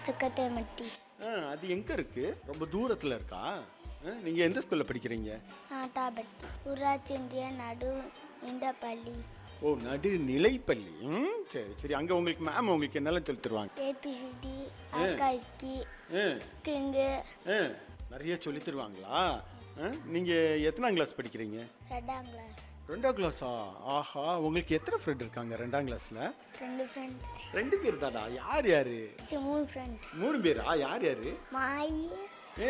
சுக்கத்தேமட்டி ஆ, அது எங்க இருக்கு ரொம்ப தூரத்துல இருக்கா ஆ, நீங்க எந்த ஸ்கூல்ல படிக்கிறீங்க ஆட்டாபட்டி ஊராட்சி ஒன்றிய நடு இந்த பள்ளி ஓ நடு நிலைப்பள்ளி ம் சரி சரி அங்க உங்களுக்கு மேம் உங்களுக்கு என்னெல்லாம் சொல்லி தருவாங்க ஏபிசிடி அக்காய்க்கு ஆ, கிங்கு ஆ, நிறைய சொல்லி தருவாங்களா ஆ, நீங்க எத்தனாம் கிளாஸ் படிக்கிறீங்க ரெண்டாம் கிளாஸ் ரெண்டாம் கிளாஸா ஆஹா உங்களுக்கு எத்தனை ஃப்ரெண்ட் இருக்காங்க ரெண்டாம் கிளாஸ்ல ரெண்டு ஃப்ரெண்ட் ரெண்டு பேர் தாடா யார் யாரு மூணு ஃப்ரெண்ட் மூணு பேரா யார் யாரு மாயி ஏ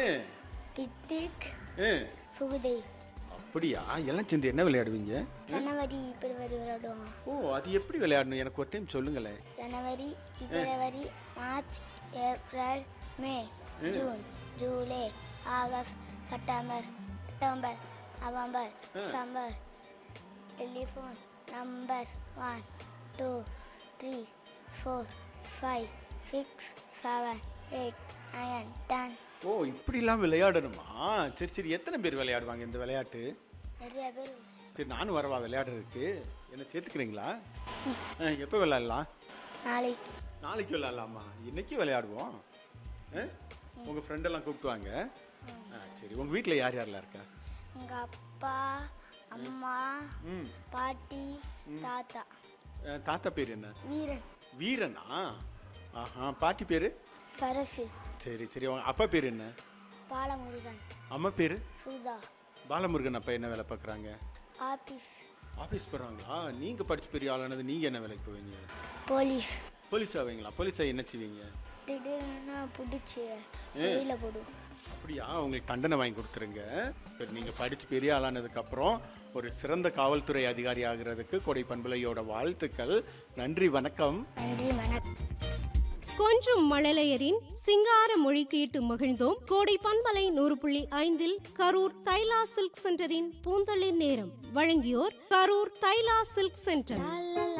கித்திக் ஏ சுகுதேவ் அப்படியா எல்லாம் சேர்ந்து என்ன விளையாடுவீங்க ஜனவரி பிப்ரவரி விளையாடுவோம் ஓ அது எப்படி விளையாடணும் எனக்கு ஒரு டைம் சொல்லுங்களேன் January February March April May June July August September October November December telephone number one two three four five six seven eight nine ten ஓ இப்படிலாம் விளையாடணுமா சரி சரி எத்தனை பேர் விளையாடுவாங்க இந்த விளையாட்டு நிறைய பேர் சரி நானும் வரவா விளையாடுறதுக்கு என்ன சேர்த்துக்கிறீங்களா ஆ, எப்போ விளையாடலாம் நாளைக்கு நாளைக்கு விளையாடலாமா இன்னைக்கு விளையாடுவோம் ஆ? உங்க ஃப்ரெண்டெல்லாம் கூப்பிட்டு வாங்க ஆ, சரி உங்க வீட்டில் யார் யாரெல்லாம் இருக்கா எங்கள் அப்பா அம்மா ம் பாட்டி தாத்தா ஆ, தாத்தா பேர் என்ன வீரன் வீரனா ஆஹா பாட்டி பேர் சரசு சரி சரி உங்க அப்பா பேர் என்ன பாலமுருகன் அம்மா பேர் சுதா பாலமுருகன் அப்பா என்ன வேலை பார்க்குறாங்க ஆபீஸ் ஆஃபீஸ் போகிறாங்களா நீங்கள் படிச்சு பெரிய ஆளானது நீங்கள் என்ன வேலைக்கு போவீங்க போலீஸ் போலீஸ் ஆவீங்களா போலீஸாக என்ன செய்வீங்க திடீர்னு பிடிச்சி ஜெயில போடும் அப்படியா உங்களுக்கு தண்டனை வாங்கி கொடுத்துருங்க சரி நீங்கள் படித்து பெரிய ஆளானதுக்கப்புறம் ஒரு சிறந்த காவல்துறை அதிகாரி ஆகிறதுக்கு கொடை பண்புலையோட வாழ்த்துக்கள் நன்றி வணக்கம் நன்றி வணக்கம் கொஞ்சும் மழலையரின் சிங்கார மொழி கேட்டு மகிழ்ந்தோம் கோடை பண்பலை நூறு புள்ளி ஐந்தில் கரூர் தைலா சில்க் சென்டரின் பூந்தளிர் நேரம் வழங்கியோர் கரூர் தைலா சில்க் சென்டர் லா, லா,